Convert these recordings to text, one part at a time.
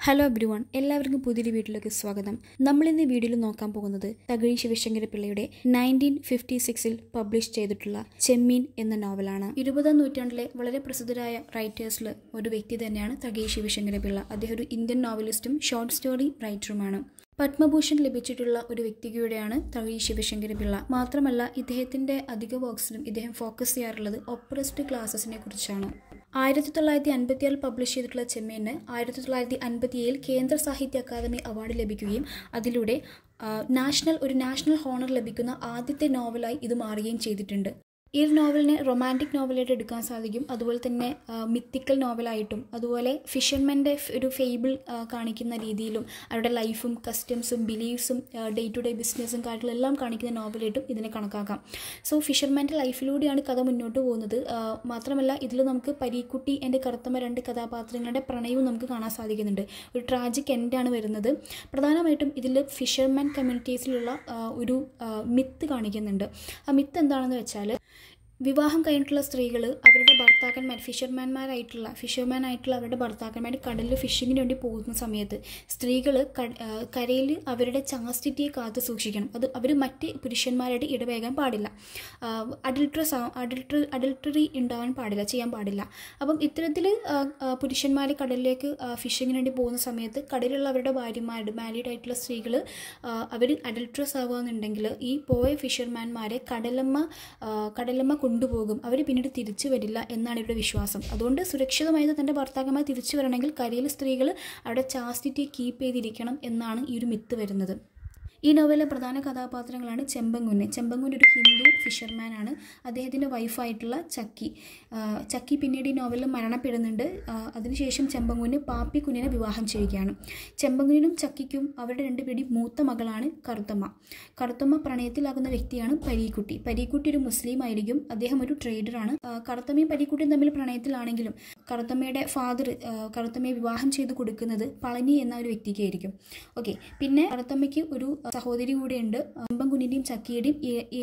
hello every one എല്ലാവർക്കും പുതിയൊരു വീട്ടിലേക്ക് സ്വാഗതം നമ്മൾ ഇന്ന് ഈ വീഡിയോയിൽ നോക്കാൻ പോകുന്നത് തകഴി ശിവശങ്കര പിള്ളയുടെ നയൻറ്റീൻ ഫിഫ്റ്റി സിക്സിൽ പബ്ലിഷ് ചെയ്തിട്ടുള്ള ചെമ്മീൻ എന്ന നോവലാണ് ഇരുപതാം നൂറ്റാണ്ടിലെ വളരെ പ്രസിദ്ധരായ റൈറ്റേഴ്സിൽ ഒരു വ്യക്തി തന്നെയാണ് തകഴി ശിവശങ്കര പിള്ള അദ്ദേഹം ഒരു ഇന്ത്യൻ നോവലിസ്റ്റും ഷോർട്ട് സ്റ്റോറി റൈറ്ററുമാണ് പത്മഭൂഷൺ ലഭിച്ചിട്ടുള്ള ഒരു വ്യക്തി കൂടെയാണ് തകഴി ശിവശങ്കര പിള്ള മാത്രമല്ല ഇദ്ദേഹത്തിന്റെ അധിക വർക്ക്സിലും ഇദ്ദേഹം ഫോക്കസ് ചെയ്യാറുള്ളത് ഒപ്രസ്ഡ് ക്ലാസസിനെ കുറിച്ചാണ് ആയിരത്തി തൊള്ളായിരത്തി അൻപത്തിയേഴിൽ പബ്ലിഷ് ചെയ്തിട്ടുള്ള ചെമ്മീന് ആയിരത്തി തൊള്ളായിരത്തി അൻപത്തിയേഴിൽ കേന്ദ്ര സാഹിത്യ അക്കാദമി അവാർഡ് ലഭിക്കുകയും അതിലൂടെ ആ, നാഷണൽ ഒരു നാഷണൽ ഹോണർ ലഭിക്കുന്ന ആദ്യത്തെ നോവലായി ഇത് മാറുകയും ചെയ്തിട്ടുണ്ട് ഈ ഒരു നോവലിനെ റൊമാൻറ്റിക് നോവലായിട്ട് എടുക്കാൻ സാധിക്കും അതുപോലെ തന്നെ മിത്തിക്കൽ നോവലായിട്ടും അതുപോലെ ഫിഷർമെൻ്റെ ഒരു ഫേബിൾ കാണിക്കുന്ന രീതിയിലും അവരുടെ ലൈഫും കസ്റ്റംസും ബിലീഫ്സും ഡേ ടു ഡേ ബിസിനസ്സും കാര്യങ്ങളെല്ലാം കാണിക്കുന്ന നോവലായിട്ടും ഇതിനെ കണക്കാക്കാം സോ ഫിഷർമാൻ്റെ ലൈഫിലൂടെയാണ് കഥ മുന്നോട്ട് പോകുന്നത് ആ, മാത്രമല്ല ഇതിൽ നമുക്ക് പരീക്കുട്ടി എൻ്റെ കറുത്തമ്മ രണ്ട് കഥാപാത്രങ്ങളുടെ പ്രണയവും നമുക്ക് കാണാൻ സാധിക്കുന്നുണ്ട് ഒരു ട്രാജിക് എൻഡാണ് വരുന്നത് പ്രധാനമായിട്ടും ഇതിൽ ഫിഷർമാൻ കമ്മ്യൂണിറ്റീസിലുള്ള ആ, ഒരു മിത്ത് കാണിക്കുന്നുണ്ട് ആ മിത്ത് എന്താണെന്ന് വെച്ചാൽ വിവാഹം കഴിഞ്ഞിട്ടുള്ള സ്ത്രീകൾ അവരുടെ ഭർത്താക്കന്മാർ ഫിഷർമാൻമാരായിട്ടുള്ള ഫിഷർമാൻ ആയിട്ടുള്ള അവരുടെ ഭർത്താക്കന്മാർ കടലിൽ ഫിഷിങ്ങിന് വേണ്ടി പോകുന്ന സമയത്ത് സ്ത്രീകൾ കരയിൽ അവരുടെ ചാസ്റ്റിറ്റിയെ കാത്തു സൂക്ഷിക്കണം അത് അവർ മറ്റ് പുരുഷന്മാരായിട്ട് ഇടപഴകാൻ പാടില്ല അഡിൽട്രസ് അഡിൽട്ര അഡിൽട്ടറി ഉണ്ടാവാൻ പാടില്ല ചെയ്യാൻ പാടില്ല അപ്പം ഇത്തരത്തിൽ പുരുഷന്മാർ കടലിലേക്ക് ഫിഷിങ്ങിന് വേണ്ടി പോകുന്ന സമയത്ത് കടലിലുള്ള അവരുടെ ഭാര്യമാരുടെ മാരീഡ് ആയിട്ടുള്ള സ്ത്രീകൾ അവർ അഡൽട്രസ് ആവുകയെന്നുണ്ടെങ്കിൽ ഈ പോയ ഫിഷർമാൻമാരെ കടലമ്മ ആ, കടലമ്മ കൊണ്ടുപോകും അവർ പിന്നീട് തിരിച്ചു വരില്ല എന്നാണ് ഇവരുടെ വിശ്വാസം അതുകൊണ്ട് സുരക്ഷിതമായത് തൻ്റെ ഭർത്താക്കന്മാർ തിരിച്ചു വരണമെങ്കിൽ കരയിൽ സ്ത്രീകൾ അവിടെ ചാസ്റ്റിറ്റി കീപ്പ് ചെയ്തിരിക്കണം എന്നാണ് ഈ ഒരു മിത്ത് വരുന്നത് ഈ നോവലിലെ പ്രധാന കഥാപാത്രങ്ങളാണ് ചെമ്പങ്കുന്ന് ചെമ്പങ്കുന്ന് ഒരു ഹിന്ദു ഫിഷർമാനാണ് അദ്ദേഹത്തിൻ്റെ വൈഫായിട്ടുള്ള ചക്കി ആ, ചക്കി പിന്നീട് ഈ നോവലിൽ മരണപ്പെടുന്നുണ്ട് ആ, അതിനുശേഷം ചെമ്പങ്കുന്ന് പാപ്പി കുഞ്ഞിനെ വിവാഹം ചെയ്യുകയാണ് ചെമ്പങ്കുന്നിനും ചക്കിക്കും അവരുടെ രണ്ടുപേരുടെയും മൂത്ത മകളാണ് കറുത്തമ്മ കറുത്തമ്മ പ്രണയത്തിലാകുന്ന വ്യക്തിയാണ് പരീക്കുട്ടി പരീക്കുട്ടി ഒരു മുസ്ലിം ആയിരിക്കും അദ്ദേഹം ഒരു ട്രേഡറാണ് ആ, കറുത്തമ്മയും പരീക്കുട്ടിയും തമ്മിൽ പ്രണയത്തിലാണെങ്കിലും കറുത്തമ്മയുടെ ഫാദർ കറുത്തമ്മയെ വിവാഹം ചെയ്ത് കൊടുക്കുന്നത് പളനി എന്ന ഒരു വ്യക്തിക്കായിരിക്കും ഓക്കെ പിന്നെ കറുത്തമ്മയ്ക്ക് ഒരു സഹോദരി കൂടെയുണ്ട് അമ്പൻകുഞ്ഞിൻ്റെയും ചക്കിയുടെയും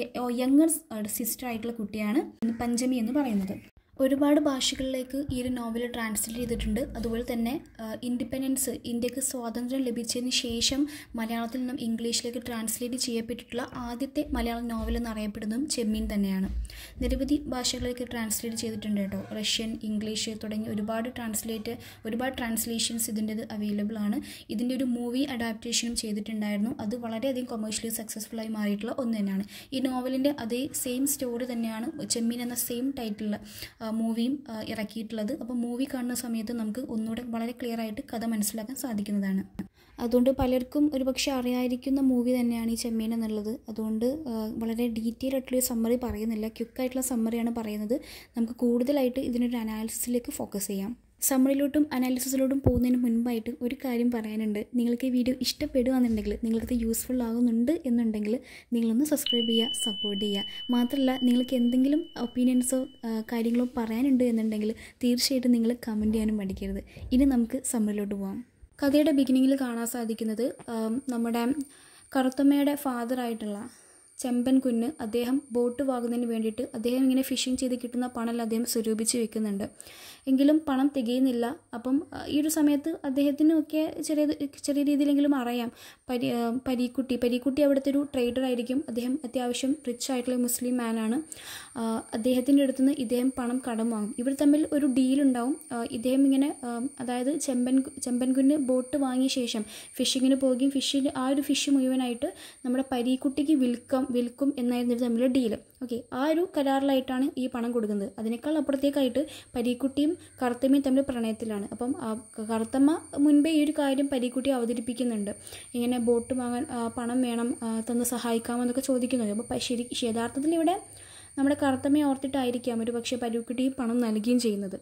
യങ്ങർ സിസ്റ്റർ ആയിട്ടുള്ള കുട്ടിയാണ് പഞ്ചമി എന്ന് പറയുന്നത് ഒരുപാട് ഭാഷകളിലേക്ക് ഈ ഒരു നോവൽ ട്രാൻസ്ലേറ്റ് ചെയ്തിട്ടുണ്ട് അതുപോലെ തന്നെ ഇൻഡിപെൻഡൻസ് ഇന്ത്യക്ക് സ്വാതന്ത്ര്യം ലഭിച്ചതിന് ശേഷം മലയാളത്തിൽ നിന്നും ഇംഗ്ലീഷിലേക്ക് ട്രാൻസ്ലേറ്റ് ചെയ്യപ്പെട്ടിട്ടുള്ള ആദ്യത്തെ മലയാളം നോവൽ എന്നറിയപ്പെടുന്നതും ചെമ്മീൻ തന്നെയാണ് നിരവധി ഭാഷകളിലേക്ക് ട്രാൻസ്ലേറ്റ് ചെയ്തിട്ടുണ്ട് കേട്ടോ റഷ്യൻ ഇംഗ്ലീഷ് തുടങ്ങി ഒരുപാട് ട്രാൻസ്ലേറ്റ് ഒരുപാട് ട്രാൻസ്ലേഷൻസ് ഇതിൻ്റെത് അവൈലബിൾ ആണ് ഇതിൻ്റെ ഒരു മൂവി അഡാപ്റ്റേഷനും ചെയ്തിട്ടുണ്ടായിരുന്നു അത് വളരെയധികം കൊമേഴ്ഷ്യലി സക്സസ്ഫുൾ ആയി മാറിയിട്ടുള്ള ഒന്ന് തന്നെയാണ് ഈ നോവലിൻ്റെ അതേ സെയിം സ്റ്റോറി തന്നെയാണ് ചെമ്മീൻ എന്ന സെയിം ടൈറ്റിലുള്ള മൂവിയും ഇറക്കിയിട്ടുള്ളത് അപ്പോൾ മൂവി കാണുന്ന സമയത്ത് നമുക്ക് ഒന്നുകൂടെ വളരെ ക്ലിയർ ആയിട്ട് കഥ മനസ്സിലാക്കാൻ സാധിക്കുന്നതാണ് അതുകൊണ്ട് പലർക്കും ഒരുപക്ഷെ അറിയാതിരിക്കുന്ന മൂവി തന്നെയാണ് ഈ ചെമ്മീൻ എന്നുള്ളത് അതുകൊണ്ട് ആ, വളരെ ഡീറ്റെയിൽ ആയിട്ടുള്ള സമ്മറി പറയുന്നില്ല ക്വിക്കായിട്ടുള്ള സമ്മറിയാണ് പറയുന്നത് നമുക്ക് കൂടുതലായിട്ട് ഇതിനൊരു അനാലിസിസിലേക്ക് ഫോക്കസ് ചെയ്യാം സമ്മറിലോട്ടും അനാലിസിസിലോട്ടും പോകുന്നതിന് മുൻപായിട്ട് ഒരു കാര്യം പറയാനുണ്ട് നിങ്ങൾക്ക് ഈ വീഡിയോ ഇഷ്ടപ്പെടുകയാണെന്നുണ്ടെങ്കിൽ നിങ്ങൾക്കത് യൂസ്ഫുൾ ആകുന്നുണ്ട് എന്നുണ്ടെങ്കിൽ നിങ്ങളൊന്ന് സബ്സ്ക്രൈബ് ചെയ്യുക സപ്പോർട്ട് ചെയ്യുക മാത്രമല്ല നിങ്ങൾക്ക് എന്തെങ്കിലും ഒപ്പീനിയൻസോ കാര്യങ്ങളോ പറയാനുണ്ട് എന്നുണ്ടെങ്കിൽ തീർച്ചയായിട്ടും നിങ്ങൾ കമൻറ്റ് ചെയ്യാനും പഠിക്കരുത് ഇനി നമുക്ക് സമ്മറിലോട്ട് പോകാം കഥയുടെ ബിഗിനിങ്ങിൽ കാണാൻ സാധിക്കുന്നത് ആം, നമ്മുടെ കറുത്തമ്മയുടെ ഫാദറായിട്ടുള്ള ചെമ്പൻ കുഞ്ഞ് അദ്ദേഹം ബോട്ട് വാങ്ങുന്നതിന് വേണ്ടിയിട്ട് അദ്ദേഹം ഇങ്ങനെ ഫിഷിംഗ് ചെയ്ത് കിട്ടുന്ന പണമെല്ലാം അദ്ദേഹം സ്വരൂപിച്ച് വെക്കുന്നുണ്ട് എങ്കിലും പണം തികയുന്നില്ല അപ്പം ആ, ഈ ഒരു സമയത്ത് അദ്ദേഹത്തിനൊക്കെ ചെറിയ ചെറിയ രീതിയിലെങ്കിലും അറിയാം പരി ആ, പരീക്കുട്ടി പരീക്കുട്ടി അവിടുത്തെ ഒരു ട്രേഡർ ആയിരിക്കും അദ്ദേഹം അത്യാവശ്യം റിച്ച് ആയിട്ടുള്ള മുസ്ലിം മാനാണ് ആ, അദ്ദേഹത്തിൻ്റെ അടുത്ത് നിന്ന് ഇദ്ദേഹം പണം കടം വാങ്ങും ഇവർ തമ്മിൽ ഒരു ഡീലുണ്ടാവും ആ, ഇദ്ദേഹം ഇങ്ങനെ ആ, അതായത് ചെമ്പൻ ചെമ്പൻകുന്ന് ബോട്ട് വാങ്ങിയ ശേഷം ഫിഷിങ്ങിന് പോകുകയും ഫിഷിന് ആ ഒരു ഫിഷ് മുഴുവനായിട്ട് നമ്മുടെ പരീക്കുട്ടിക്ക് വിൽക്കാം വിൽക്കും എന്നായിരുന്നു ഇവർ തമ്മിലുള്ള ഡീല് ഓക്കെ ആ ഒരു കരാറിലായിട്ടാണ് ഈ പണം കൊടുക്കുന്നത് അതിനേക്കാൾ അപ്പുറത്തേക്കായിട്ട് പരീക്കുട്ടിയും കറുത്തമ്മയും തമ്മിൽ പ്രണയത്തിലാണ് അപ്പം ആ കറുത്തമ്മ മുൻപേ ഈ ഒരു കാര്യം പരീക്കുട്ടി അവതരിപ്പിക്കുന്നുണ്ട് ഇങ്ങനെ ബോട്ട് വാങ്ങാൻ ആ, പണം വേണം ആ, തന്ന് സഹായിക്കാമോ എന്നൊക്കെ ചോദിക്കുന്നുണ്ട് അപ്പോൾ പ- ശരി യഥാർത്ഥത്തിൽ ഇവിടെ നമ്മുടെ കറുത്തമ്മയെ ഓർത്തിട്ടായിരിക്കാം ഒരു പക്ഷേ പരീക്കുട്ടി പണം നൽകുകയും ചെയ്യുന്നത്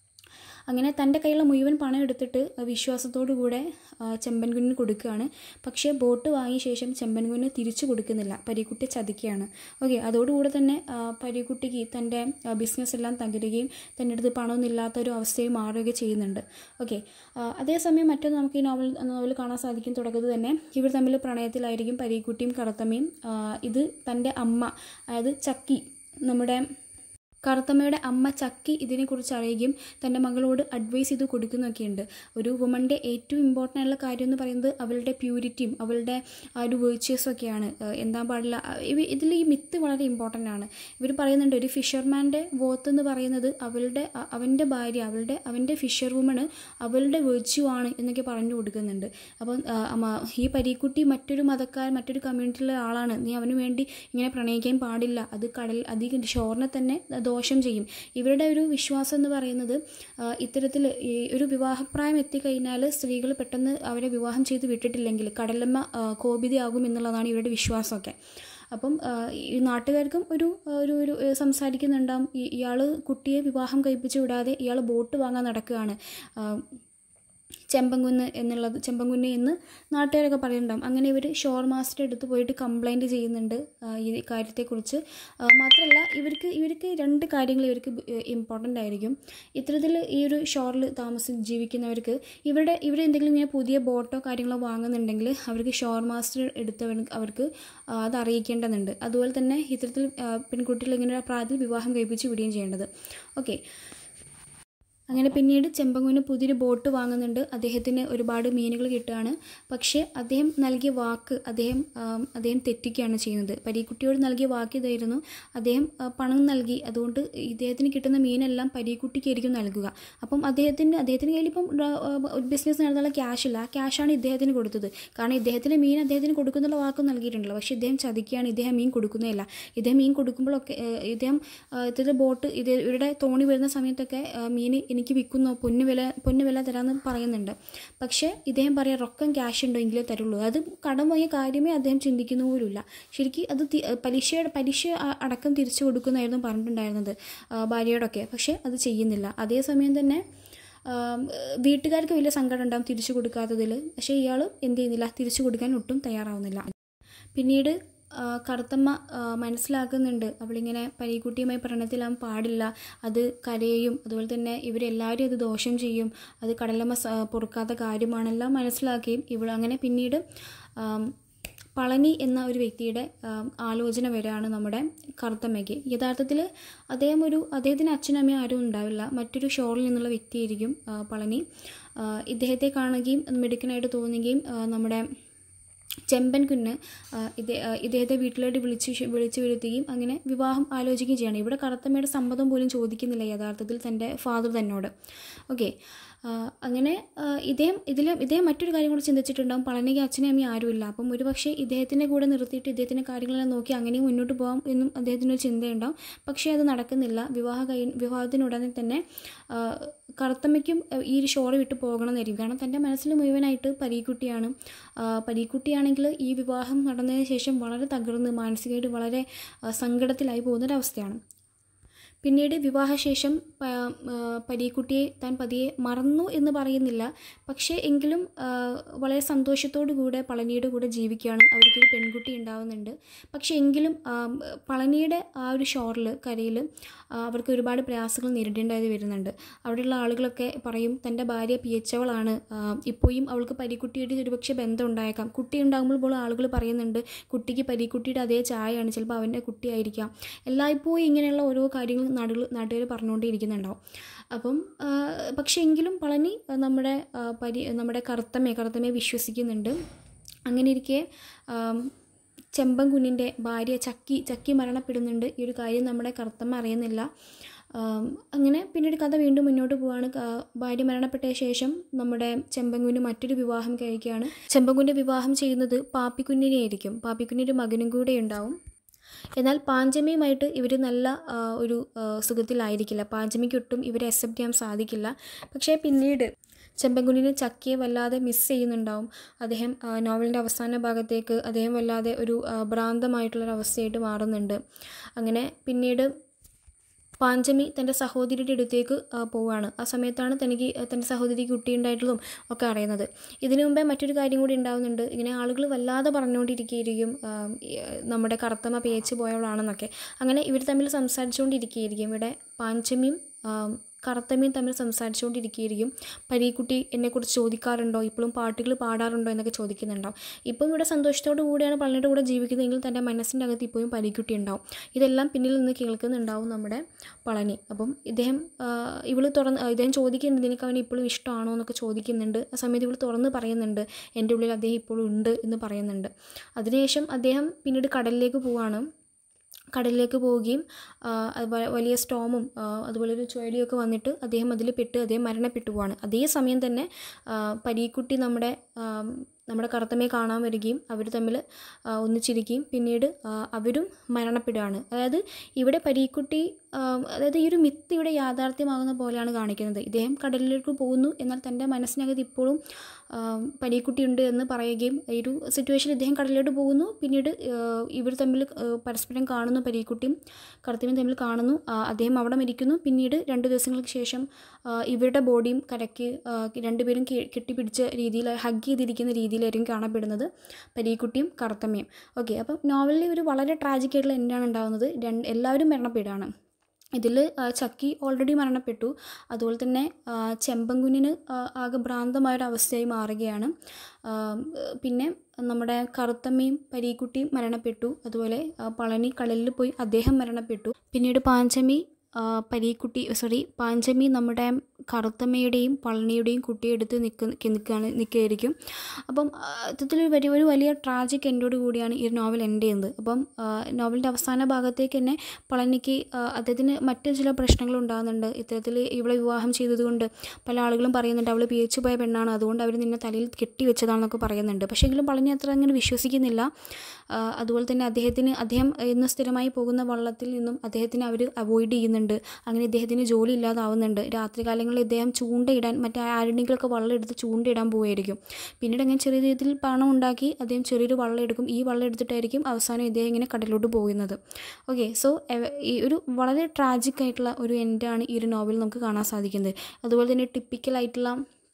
അങ്ങനെ തൻ്റെ കയ്യിലുള്ള മുഴുവൻ പണം എടുത്തിട്ട് വിശ്വാസത്തോടു കൂടെ ആ, ചെമ്പൻകുഞ്ഞിന് കൊടുക്കുകയാണ് പക്ഷേ ബോട്ട് വാങ്ങിയ ശേഷം ചെമ്പൻകുഞ്ഞിന് തിരിച്ചു കൊടുക്കുന്നില്ല പരീക്കുട്ടി ചതിക്കുകയാണ് ഓക്കെ അതോടുകൂടെ തന്നെ ആ, പരീക്കുട്ടിക്ക് തൻ്റെ ബിസിനസ് എല്ലാം തകരുകയും തൻ്റെ അടുത്ത് പണമൊന്നും ഇല്ലാത്ത ഒരു അവസ്ഥയും മാറുകയൊക്കെ ചെയ്യുന്നുണ്ട് ഓക്കെ അതേസമയം മറ്റൊന്ന് നമുക്ക് ഈ നോവൽ നോവൽ കാണാൻ സാധിക്കും തുടക്കത്തിൽ തന്നെ ഇവർ തമ്മിൽ പ്രണയത്തിലായിരിക്കും പരീക്കുട്ടിയും കറുത്തമ്മയും ആ, ഇത് തൻ്റെ അമ്മ അതായത് ചക്കി നമ്മുടെ കറുത്തമ്മയുടെ അമ്മ ചക്കി ഇതിനെക്കുറിച്ച് അറിയുകയും തൻ്റെ മകളോട് അഡ്വൈസ് ചെയ്ത് കൊടുക്കുന്നൊക്കെയുണ്ട് ഒരു വുമൻ്റെ ഏറ്റവും ഇമ്പോർട്ടൻ്റ് ആയിട്ടുള്ള കാര്യം എന്ന് പറയുന്നത് അവളുടെ പ്യൂരിറ്റിയും അവളുടെ ആ ഒരു വേർച്വസും ഒക്കെയാണ് ഏഹ് എന്താ പാടില്ല ഇവ ഇതിൽ ഈ മിത്ത് വളരെ ഇമ്പോർട്ടൻ്റ് ആണ് ഇവർ പറയുന്നുണ്ട് ഒരു ഫിഷർമാൻ്റെ വോത്ത് എന്ന് പറയുന്നത് അവളുടെ അ- അവൻ്റെ ഭാര്യ അവളുടെ അവൻ്റെ ഫിഷർ വുമണ് അവളുടെ വേർച്യു ആണ് എന്നൊക്കെ പറഞ്ഞു കൊടുക്കുന്നുണ്ട് അപ്പം ആ, അമ്മ ഈ പരീക്കുട്ടി മറ്റൊരു മതക്കാർ മറ്റൊരു കമ്മ്യൂണിറ്റിയിലെ ആളാണ് നീ അവന് വേണ്ടി ഇങ്ങനെ പ്രണയിക്കാൻ പാടില്ല അത് കടൽ അധികം ഷോറിനെ തന്നെ ദോഷം ചെയ്യും ഇവരുടെ ഒരു വിശ്വാസം എന്ന് പറയുന്നത് ആ, ഇത്തരത്തിൽ ഈ ഒരു വിവാഹപ്രായം എത്തിക്കഴിഞ്ഞാൽ സ്ത്രീകൾ പെട്ടെന്ന് അവരെ വിവാഹം ചെയ്ത് വിട്ടിട്ടില്ലെങ്കിൽ കടലമ്മ ആ, കോപിതയാകും എന്നുള്ളതാണ് ഇവരുടെ വിശ്വാസമൊക്കെ അപ്പം ആ, ഈ നാട്ടുകാർക്കും ഒരു ഒരു ഒരു ഏ, സംസാരിക്കുന്നുണ്ടാവും ഈ ഇയാൾ കുട്ടിയെ വിവാഹം കഴിപ്പിച്ച് വിടാതെ ഇയാൾ ബോട്ട് വാങ്ങാൻ നടക്കുകയാണ് ആ, ചെമ്പങ്കുന്ന് എന്നുള്ളത് ചെമ്പങ്കുന്ന് എന്ന് നാട്ടുകാരൊക്കെ പറയുന്നുണ്ടാവും അങ്ങനെ ഇവർ ഷോർ മാസ്റ്റർ അടുത്ത് പോയിട്ട് കംപ്ലൈൻറ്റ് ചെയ്യുന്നുണ്ട് ആ, ഈ കാര്യത്തെക്കുറിച്ച് ആ, മാത്രമല്ല ഇവർക്ക് ഇവർക്ക് രണ്ട് കാര്യങ്ങൾ ഇവർക്ക് ഇമ്പോർട്ടൻ്റ് ആയിരിക്കും ഇത്തരത്തിൽ ഈ ഒരു ഷോറിൽ താമസി ജീവിക്കുന്നവർക്ക് ഇവരുടെ ഇവർ എന്തെങ്കിലും ഇങ്ങനെ പുതിയ ബോട്ടോ കാര്യങ്ങളോ വാങ്ങുന്നുണ്ടെങ്കിൽ അവർക്ക് ഷോർ മാസ്റ്റർ എടുത്തവർ അവർക്ക് ആ, അത് അറിയിക്കേണ്ടതുണ്ട് അതുപോലെ തന്നെ ഇത്തരത്തിൽ ആ, പെൺകുട്ടികൾ ഇങ്ങനെ ഒരു പ്രായത്തിൽ വിവാഹം കഴിപ്പിച്ച് വിടുകയും ചെയ്യേണ്ടത് ഓക്കെ അങ്ങനെ പിന്നീട് ചെമ്പങ്കുവിന് പുതിയൊരു ബോട്ട് വാങ്ങുന്നുണ്ട് അദ്ദേഹത്തിന് ഒരുപാട് മീനുകൾ കിട്ടുകയാണ് പക്ഷേ അദ്ദേഹം നൽകിയ വാക്ക് അദ്ദേഹം ആം, അദ്ദേഹം തെറ്റിക്കുകയാണ് ചെയ്യുന്നത് പരീക്കുട്ടിയോട് നൽകിയ വാക്ക് ഇതായിരുന്നു അദ്ദേഹം ആ, പണം നൽകി അതുകൊണ്ട് ഇദ്ദേഹത്തിന് കിട്ടുന്ന മീനെല്ലാം പരീക്കുട്ടിക്കായിരിക്കും നൽകുക അപ്പം അദ്ദേഹത്തിന് അദ്ദേഹത്തിന് കയ്യിൽ ഇപ്പം ബിസിനസ് നടന്നുള്ള ക്യാഷ് ഇല്ല ആ ക്യാഷാണ് ഇദ്ദേഹത്തിന് കൊടുത്തത് കാരണം ഇദ്ദേഹത്തിന് മീൻ അദ്ദേഹത്തിന് കൊടുക്കുന്നുള്ള വാക്ക് നൽകിയിട്ടുണ്ടല്ലോ പക്ഷേ ഇദ്ദേഹം ചതിക്കുകയാണ് ഇദ്ദേഹം മീൻ കൊടുക്കുന്നതില്ല ഇദ്ദേഹം മീൻ കൊടുക്കുമ്പോഴൊക്കെ ഏഹ്, ഇദ്ദേഹം ആ, ഇത്തരത്തിൽ ബോട്ട് ഇത് ഇവരുടെ തോണി വരുന്ന സമയത്തൊക്കെ ആ, മീൻ എനിക്ക് വിൽക്കുന്നു പൊന്നു വില പൊന്നു വില തരാമെന്ന് പറയുന്നുണ്ട് പക്ഷേ ഇദ്ദേഹം പറയാം റൊക്കം ക്യാഷ് ഉണ്ടോ എങ്കിലേ തരുള്ളൂ അത് കടം വാങ്ങിയ കാര്യമേ അദ്ദേഹം ചിന്തിക്കുന്ന പോലുമില്ല ശരിക്കും അത് തി- പലിശയുടെ പലിശ അ- അടക്കം തിരിച്ചു കൊടുക്കുന്നതായിരുന്നു പറഞ്ഞിട്ടുണ്ടായിരുന്നത് ആ, ഭാര്യയോടൊക്കെ പക്ഷേ അത് ചെയ്യുന്നില്ല അതേസമയം തന്നെ ആം, വീട്ടുകാർക്ക് വലിയ സങ്കടം ഉണ്ടാവും തിരിച്ചു കൊടുക്കാത്തതിൽ പക്ഷേ ഇയാൾ എന്ത് ചെയ്യുന്നില്ല തിരിച്ചു കൊടുക്കാൻ ഒട്ടും തയ്യാറാവുന്നില്ല പിന്നീട് ആ, കറുത്തമ്മ ആ, മനസ്സിലാക്കുന്നുണ്ട് അവളിങ്ങനെ പരീക്കുട്ടിയുമായി പ്രണയത്തിലാവാൻ പാടില്ല അത് കരയും അതുപോലെ തന്നെ ഇവരെല്ലാവരും അത് ദോഷം ചെയ്യും അത് കടലമ്മ സ- പൊറുക്കാത്ത കാര്യമാണെല്ലാം മനസ്സിലാക്കുകയും ഇവൾ അങ്ങനെ പിന്നീട് ആം, പളനി എന്ന ഒരു വ്യക്തിയുടെ ആം, ആലോചന വരെയാണ് നമ്മുടെ കറുത്തമ്മയ്ക്ക് യഥാർത്ഥത്തിൽ അദ്ദേഹം ഒരു അദ്ദേഹത്തിന് അച്ഛനും അമ്മയും ആരും ഉണ്ടാവില്ല മറ്റൊരു ഷോറിൽ നിന്നുള്ള വ്യക്തിയായിരിക്കും ആ, പളനി ആ, ഇദ്ദേഹത്തെ കാണുകയും മിടുക്കനായിട്ട് തോന്നുകയും ആ, നമ്മുടെ ചെമ്പൻ കുഞ്ഞ് ആ, ഇദ്ദേ- ആ, ഇദ്ദേഹത്തെ വീട്ടിലോട്ട് വിളിച്ച് ക്ഷ- വിളിച്ചു വരുത്തുകയും അങ്ങനെ വിവാഹം ആലോചിക്കുകയും ചെയ്യണം ഇവിടെ കറുത്തമ്മയുടെ സമ്മതം പോലും ചോദിക്കുന്നില്ല യഥാർത്ഥത്തിൽ തൻ്റെ ഫാദർ തന്നോട് ഓക്കെ അങ്ങനെ ആ, ഇദ്ദേഹം ഇതിൽ ഇദ്ദേഹം മറ്റൊരു കാര്യം കൂടി ചിന്തിച്ചിട്ടുണ്ടാവും പളനിക്ക് അച്ഛനും അമ്മയും ആരുമില്ല അപ്പം ഒരു പക്ഷേ ഇദ്ദേഹത്തിൻ്റെ കൂടെ നിർത്തിയിട്ട് ഇദ്ദേഹത്തിൻ്റെ കാര്യങ്ങളെല്ലാം നോക്കി അങ്ങനെ മുന്നോട്ട് പോകാം എന്നും അദ്ദേഹത്തിനൊരു ചിന്തയുണ്ടാവും പക്ഷേ അത് നടക്കുന്നില്ല വിവാഹ കഴി വിവാഹത്തിനുടനെ തന്നെ ആ, കറുത്തമ്മയ്ക്കും ആ, ഈ ഒരു ഷോറ് വിട്ട് പോകണമെന്നായിരിക്കും കാരണം തൻ്റെ മനസ്സിൽ മുഴുവനായിട്ട് പരീക്കുട്ടിയാണ് ആ, പരീക്കുട്ടിയാണെങ്കിൽ ഈ വിവാഹം നടന്നതിന് ശേഷം വളരെ തകർന്ന് മാനസികമായിട്ട് വളരെ ആ, സങ്കടത്തിലായി പോകുന്നൊരവസ്ഥയാണ് പിന്നീട് വിവാഹശേഷം പ- ആ, പരീക്കുട്ടിയെ താൻ പതിയെ മറന്നു എന്ന് പറയുന്നില്ല പക്ഷേ എങ്കിലും ആ, വളരെ സന്തോഷത്തോടു കൂടെ പളനിയുടെ കൂടെ ജീവിക്കുകയാണ് അവർക്കൊരു പെൺകുട്ടി ഉണ്ടാവുന്നുണ്ട് പക്ഷേ എങ്കിലും ആ, പളനിയുടെ ആ ഒരു ഷോറിൽ കരയിൽ അവർക്ക് ഒരുപാട് പ്രയാസങ്ങൾ നേരിടേണ്ടതായി വരുന്നുണ്ട് അവിടെയുള്ള ആളുകളൊക്കെ പറയും തൻ്റെ ഭാര്യ പി എച്ച് അവളാണ് ഇപ്പോഴും അവൾക്ക് പരീക്കുട്ടിയായിട്ട് ഒരുപക്ഷെ ബന്ധം ഉണ്ടായേക്കാം കുട്ടി ഉണ്ടാകുമ്പോൾ പോലും ആളുകൾ പറയുന്നുണ്ട് കുട്ടിക്ക് പരീക്കുട്ടിയുടെ അതേ ചായയാണ് ചിലപ്പോൾ അവൻ്റെ കുട്ടിയായിരിക്കാം എല്ലായ്പ്പോഴും ഇങ്ങനെയുള്ള ഓരോ കാര്യങ്ങൾ നാടുകൾ നാട്ടുകാർ പറഞ്ഞുകൊണ്ടേയിരിക്കുന്നുണ്ടാവും അപ്പം ആ, പക്ഷേ എങ്കിലും പളനി ആ, നമ്മുടെ ആ, പരി നമ്മുടെ കറുത്തമ്മയെ കറുത്തമ്മയെ വിശ്വസിക്കുന്നുണ്ട് അങ്ങനെ ഇരിക്കെ ആം, ചെമ്പൻ കുഞ്ഞിൻ്റെ ഭാര്യ ചക്കി ചക്കി മരണപ്പെടുന്നുണ്ട് ഈ ഒരു കാര്യം നമ്മുടെ കറുത്തമ്മ അറിയുന്നില്ല ആം, അങ്ങനെ പിന്നീട് കഥ വീണ്ടും മുന്നോട്ട് പോവാണ് ക- ഭാര്യ മരണപ്പെട്ട ശേഷം നമ്മുടെ ചെമ്പൻകുഞ്ഞ് മറ്റൊരു വിവാഹം കഴിക്കുകയാണ് ചെമ്പൻകുഞ്ഞ് വിവാഹം ചെയ്യുന്നത് പാപ്പിക്കുഞ്ഞിനെ ആയിരിക്കും പാപ്പിക്കുഞ്ഞിൻ്റെ മകനും കൂടെ ഉണ്ടാവും എന്നാൽ പാഞ്ചമിയുമായിട്ട് ഇവർ നല്ല ആ, ഒരു ആ, സുഖത്തിലായിരിക്കില്ല പാഞ്ചമിക്ക് ഒട്ടും ഇവരെ അക്സെപ്റ്റ് ചെയ്യാൻ സാധിക്കില്ല പക്ഷേ പിന്നീട് ചെമ്പൻകുഞ്ഞിന് ചക്കിയെ വല്ലാതെ മിസ് ചെയ്യുന്നുണ്ടാവും അദ്ദേഹം ആ, നോവലിൻ്റെ അവസാന ഭാഗത്തേക്ക് അദ്ദേഹം വല്ലാതെ ഒരു ആ, ഭ്രാന്തമായിട്ടുള്ളൊരു അവസ്ഥയായിട്ട് മാറുന്നുണ്ട് അങ്ങനെ പിന്നീട് പാഞ്ചമി തൻ്റെ സഹോദരിയുടെ അടുത്തേക്ക് ആ, പോവുകയാണ് ആ സമയത്താണ് തനിക്ക് തൻ്റെ സഹോദരിക്ക് കുട്ടിയുണ്ടായിട്ടുള്ളതും ഒക്കെ അറിയുന്നത് ഇതിനു മുമ്പേ മറ്റൊരു കാര്യം കൂടി ഉണ്ടാവുന്നുണ്ട് ഇങ്ങനെ ആളുകൾ വല്ലാതെ പറഞ്ഞുകൊണ്ടിരിക്കുകയായിരിക്കും ആ, ഈ, നമ്മുടെ കറുത്തമ്മ പേച്ച് പോയവളാണെന്നൊക്കെ അങ്ങനെ ഇവർ തമ്മിൽ സംസാരിച്ചുകൊണ്ടിരിക്കുകയായിരിക്കും ഇവിടെ പാഞ്ചമിയും ആ, കറുത്തമ്മയും തമ്മിൽ സംസാരിച്ചുകൊണ്ടിരിക്കുകയായിരിക്കും പരീക്കുട്ടി എന്നെക്കുറിച്ച് ചോദിക്കാറുണ്ടോ ഇപ്പോഴും പാട്ടുകൾ പാടാറുണ്ടോ എന്നൊക്കെ ചോദിക്കുന്നുണ്ടാവും ഇപ്പം ഇവിടെ സന്തോഷത്തോടു കൂടിയാണ് പളനിയുടെ കൂടെ ജീവിക്കുന്നതെങ്കിൽ തൻ്റെ മനസ്സിൻ്റെ അകത്ത് ഇപ്പോഴും പരീക്കുട്ടി ഉണ്ടാവും ഇതെല്ലാം പിന്നിൽ നിന്ന് കേൾക്കുന്നുണ്ടാവും നമ്മുടെ പളനി അപ്പം ഇദ്ദേഹം ഇവൾ തുറന്ന് ഇദ്ദേഹം ചോദിക്കുന്നുണ്ട് നിനക്ക് അവനെ ഇപ്പോഴും ഇഷ്ടമാണോ എന്നൊക്കെ ചോദിക്കുന്നുണ്ട് ആ സമയത്ത് ഇവൾ തുറന്ന് പറയുന്നുണ്ട് എൻ്റെ ഉള്ളിൽ അദ്ദേഹം ഇപ്പോഴും ഉണ്ട് എന്ന് പറയുന്നുണ്ട് അതിനുശേഷം അദ്ദേഹം പിന്നീട് കടലിലേക്ക് പോവാണ് കടലിലേക്ക് പോവുകയും വലിയ സ്റ്റോമും അതുപോലെ ഒരു ചുഴലിയൊക്കെ വന്നിട്ട് അദ്ദേഹം അതിൽ പെട്ട് അദ്ദേഹം മരണപ്പെട്ടു പോവാണ് അതേ സമയം തന്നെ പരീക്കുട്ടി നമ്മുടെ നമ്മുടെ കറുത്തമ്മയെ കാണാൻ വരികയും അവർ തമ്മിൽ ഒന്നിച്ചിരിക്കുകയും പിന്നീട് അവരും മരണപ്പെടുകയാണ് അതായത് ഇവിടെ പരീക്കുട്ടി അതായത് ഈ ഒരു മിത്ത് ഇവിടെ യാഥാർത്ഥ്യമാകുന്ന പോലെയാണ് കാണിക്കുന്നത് ഇദ്ദേഹം കടലിലേക്ക് പോകുന്നു എന്നാൽ തൻ്റെ മനസ്സിനകത്ത് ഇപ്പോഴും പരീക്കുട്ടി ഉണ്ട് എന്ന് പറയുകയും ഈ ഒരു സിറ്റുവേഷനിൽ ഇദ്ദേഹം കടലിലോട്ട് പോകുന്നു പിന്നീട് ഇവർ തമ്മിൽ പരസ്പരം കാണുന്നു പരീക്കുട്ടിയും കറുത്തമ്മയും തമ്മിൽ കാണുന്നു അദ്ദേഹം അവിടെ മരിക്കുന്നു പിന്നീട് രണ്ട് ദിവസങ്ങൾക്ക് ശേഷം ഇവരുടെ ബോഡിയും കരയ്ക്ക് രണ്ടുപേരും കെട്ടിപ്പിടിച്ച രീതിയിൽ ഹഗ് ചെയ്തിരിക്കുന്ന രീതി രീതിയിലായിരിക്കും കാണപ്പെടുന്നത് പരീക്കുട്ടിയും കറുത്തമ്മയും ഓക്കെ അപ്പം നോവലിൽ ഒരു വളരെ ട്രാജിക് ആയിട്ടുള്ള എൻഡാണ് ഉണ്ടാകുന്നത് രണ്ട് എല്ലാവരും മരണപ്പെടുകയാണ് ഇതിൽ ചക്കി ഓൾറെഡി മരണപ്പെട്ടു അതുപോലെ തന്നെ ചെമ്പൻകുഞ്ഞിന് ആകെ ഭ്രാന്തമായൊരു അവസ്ഥയായി മാറുകയാണ് പിന്നെ നമ്മുടെ കറുത്തമ്മയും പരീക്കുട്ടിയും മരണപ്പെട്ടു അതുപോലെ പളനി കടലിൽ പോയി അദ്ദേഹം മരണപ്പെട്ടു പിന്നീട് പാഞ്ചമി പരീക്കുട്ടി സോറി പാഞ്ചമി നമ്മുടെ കറുത്തമ്മയുടെയും പളനിയുടെയും കുട്ടിയെ എടുത്ത് നിൽക്ക് നിൽക്കുകയാണ് നിൽക്കുകയായിരിക്കും അപ്പം ഇത്തരത്തിലൊരു വലിയ ഒരു വലിയ ട്രാജിക് എൻഡോട് കൂടിയാണ് ഈ നോവൽ എൻഡ് ചെയ്യുന്നത് അപ്പം നോവലിൻ്റെ അവസാന ഭാഗത്തേക്ക് തന്നെ പളനിക്ക് അദ്ദേഹത്തിന് മറ്റു ചില പ്രശ്നങ്ങൾ ഉണ്ടാകുന്നുണ്ട് ഇത്തരത്തിൽ ഇവളെ വിവാഹം ചെയ്തതുകൊണ്ട് പല ആളുകളും പറയുന്നുണ്ട് അവൾ പിയച്ചു പോയ പെണ്ണാണ് അതുകൊണ്ട് അവർ നിന്നെ തലയിൽ കെട്ടി വെച്ചതാണെന്നൊക്കെ പറയുന്നുണ്ട് പക്ഷേ എങ്കിലും പളനി അത്ര അങ്ങനെ വിശ്വസിക്കുന്നില്ല അതുപോലെ തന്നെ അദ്ദേഹത്തിന് അദ്ദേഹം ഇന്ന് സ്ഥിരമായി പോകുന്ന വള്ളത്തിൽ നിന്നും അദ്ദേഹത്തിന് അവർ അവോയ്ഡ് ചെയ്യുന്നുണ്ട് അങ്ങനെ ഇദ്ദേഹത്തിന് ജോലി ഇല്ലാതാവുന്നുണ്ട് രാത്രികാലങ്ങളിൽ ഇദ്ദേഹം ചൂണ്ടയിടാൻ മറ്റേ ആരുടെങ്കിലൊക്കെ വള്ളം എടുത്ത് ചൂണ്ടയിടാൻ പോവുമായിരിക്കും പിന്നീട് അങ്ങനെ ചെറിയ രീതിയിൽ പണം ഉണ്ടാക്കി അദ്ദേഹം ചെറിയൊരു വള്ളം എടുക്കും ഈ വള്ളം എടുത്തിട്ടായിരിക്കും അവസാനം ഇദ്ദേഹം ഇങ്ങനെ കടലിലോട്ട് പോകുന്നത് ഓക്കെ സോ ഈ ഒരു വളരെ ട്രാജിക് ആയിട്ടുള്ള ഒരു എൻഡാണ് ഈ ഒരു നോവൽ നമുക്ക് കാണാൻ സാധിക്കുന്നത് അതുപോലെ തന്നെ ടിപ്പിക്കലായിട്ടുള്ള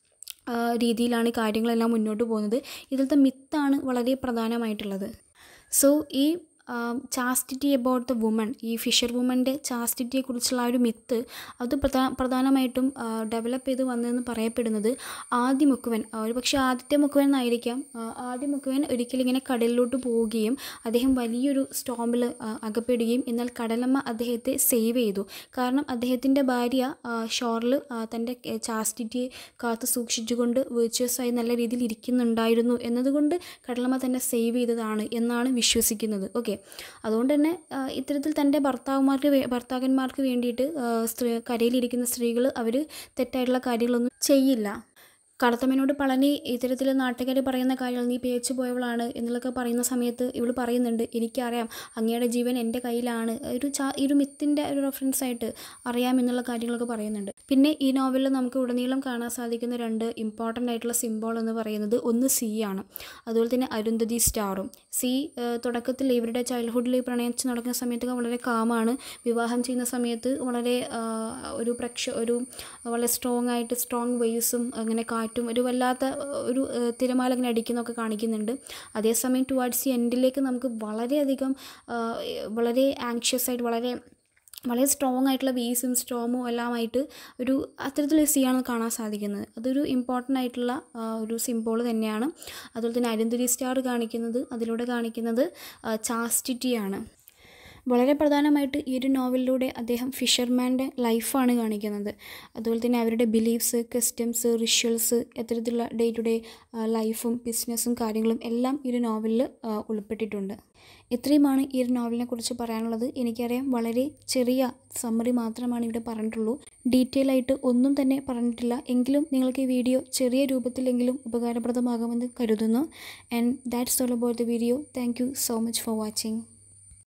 രീതിയിലാണ് കാര്യങ്ങളെല്ലാം മുന്നോട്ട് പോകുന്നത് ഇതിലത്തെ മിത്താണ് വളരെ പ്രധാനമായിട്ടുള്ളത് സോ ഈ ചാസ്റ്റിറ്റി അബൌട്ട് ദ വുമൺ ഈ ഫിഷർ വുമൻ്റെ ചാസ്റ്റിറ്റിയെക്കുറിച്ചുള്ള ആ ഒരു മിത്ത് അത് പ്രധാ പ്രധാനമായിട്ടും ഡെവലപ്പ് ചെയ്ത് വന്നതെന്ന് പറയപ്പെടുന്നത് ആദ്യ മുക്കുവൻ ഒരു പക്ഷേ ആദ്യത്തെ മുക്കുവൻ എന്നായിരിക്കാം ആദ്യ മുക്കുവൻ ഒരിക്കലും ഇങ്ങനെ കടലിലോട്ട് പോവുകയും അദ്ദേഹം വലിയൊരു സ്റ്റോമിൽ അകപ്പെടുകയും എന്നാൽ കടലമ്മ അദ്ദേഹത്തെ സേവ് ചെയ്തു കാരണം അദ്ദേഹത്തിൻ്റെ ഭാര്യ ഷോറിൽ തൻ്റെ ചാസ്റ്റിറ്റിയെ കാത്തു സൂക്ഷിച്ചുകൊണ്ട് വേർച്വസായി നല്ല രീതിയിൽ ഇരിക്കുന്നുണ്ടായിരുന്നു എന്നതുകൊണ്ട് കടലമ്മ തന്നെ സേവ് ചെയ്തതാണ് എന്നാണ് വിശ്വസിക്കുന്നത് ഓക്കെ അതുകൊണ്ട് തന്നെ ഇത്തരത്തിൽ തൻ്റെ ഭർത്താവുമാർക്ക് ഭർത്താക്കന്മാർക്ക് വേണ്ടിയിട്ട് സ്ത്രീ കരയിലിരിക്കുന്ന സ്ത്രീകൾ അവർ തെറ്റായിട്ടുള്ള കാര്യങ്ങളൊന്നും ചെയ്യില്ല കറുത്തമ്മനോട് പളനി ഇത്തരത്തിൽ നാട്ടുകാർ പറയുന്ന കാര്യങ്ങൾ നീ പേച്ചു പോയവളാണ് എന്നുള്ളതൊക്കെ പറയുന്ന സമയത്ത് ഇവൾ പറയുന്നുണ്ട് എനിക്കറിയാം അങ്ങയുടെ ജീവൻ എൻ്റെ കയ്യിലാണ് ഒരു ചാ ഈ ഒരു മിത്തിൻ്റെ ഒരു റെഫറൻസ് ആയിട്ട് അറിയാം എന്നുള്ള കാര്യങ്ങളൊക്കെ പറയുന്നുണ്ട് പിന്നെ ഈ നോവലിൽ നമുക്ക് ഉടനീളം കാണാൻ സാധിക്കുന്ന രണ്ട് ഇമ്പോർട്ടൻ്റ് ആയിട്ടുള്ള സിംബോൾ എന്ന് പറയുന്നത് ഒന്ന് സി ആണ് അതുപോലെ തന്നെ അരുന്ധതി സ്റ്റാറും സി തുടക്കത്തിൽ ഇവരുടെ ചൈൽഡ്ഹുഡിൽ പ്രണയിച്ച് നടക്കുന്ന സമയത്തൊക്കെ വളരെ കാമാണ് വിവാഹം ചെയ്യുന്ന സമയത്ത് വളരെ ഒരു പ്രക്ഷ ഒരു വളരെ സ്ട്രോങ് ആയിട്ട് സ്ട്രോങ് വേവ്സും അങ്ങനെ കാറ്റും ഒരു വല്ലാത്ത ഒരു തിരമാല ഇങ്ങനെ അടിക്കുന്നൊക്കെ കാണിക്കുന്നുണ്ട് അതേസമയം ടുവാർഡ്സ് ദി എൻഡിലേക്ക് നമുക്ക് വളരെയധികം വളരെ ആങ്ഷ്യസ് ആയിട്ട് വളരെ വളരെ സ്ട്രോങ് ആയിട്ടുള്ള വീസും സ്റ്റോമും എല്ലാമായിട്ട് ഒരു അത്തരത്തിലൊരു സീയാണ് കാണാൻ സാധിക്കുന്നത് അതൊരു ഇമ്പോർട്ടൻ്റ് ആയിട്ടുള്ള ഒരു സിംബോൾ തന്നെയാണ് അതുപോലെ തന്നെ അരുന്ധതി സ്റ്റാർ കാണിക്കുന്നത് അതിലൂടെ കാണിക്കുന്നത് ചാസ്റ്റിറ്റിയാണ് വളരെ പ്രധാനമായിട്ട് ഈ ഒരു നോവലിലൂടെ അദ്ദേഹം ഫിഷർമാൻ്റെ ലൈഫാണ് കാണിക്കുന്നത് അതുപോലെ തന്നെ അവരുടെ ബിലീഫ്സ് കസ്റ്റംസ് റിച്വൽസ് എത്തരത്തിലുള്ള ഡേ ടു ഡേ ലൈഫും ബിസിനസ്സും കാര്യങ്ങളും എല്ലാം ഈ ഒരു നോവലിൽ ഉൾപ്പെട്ടിട്ടുണ്ട് ഇത്രയുമാണ് ഈ ഒരു നോവലിനെ കുറിച്ച് പറയാനുള്ളത് എനിക്കറിയാം വളരെ ചെറിയ സമ്മറി മാത്രമാണ് ഇവിടെ പറഞ്ഞിട്ടുള്ളൂ ഡീറ്റെയിൽ ആയിട്ട് ഒന്നും തന്നെ പറഞ്ഞിട്ടില്ല എങ്കിലും നിങ്ങൾക്ക് ഈ വീഡിയോ ചെറിയ രൂപത്തിലെങ്കിലും ഉപകാരപ്രദമാകുമെന്ന് കരുതുന്നു and that's all about the video thank you so much for watching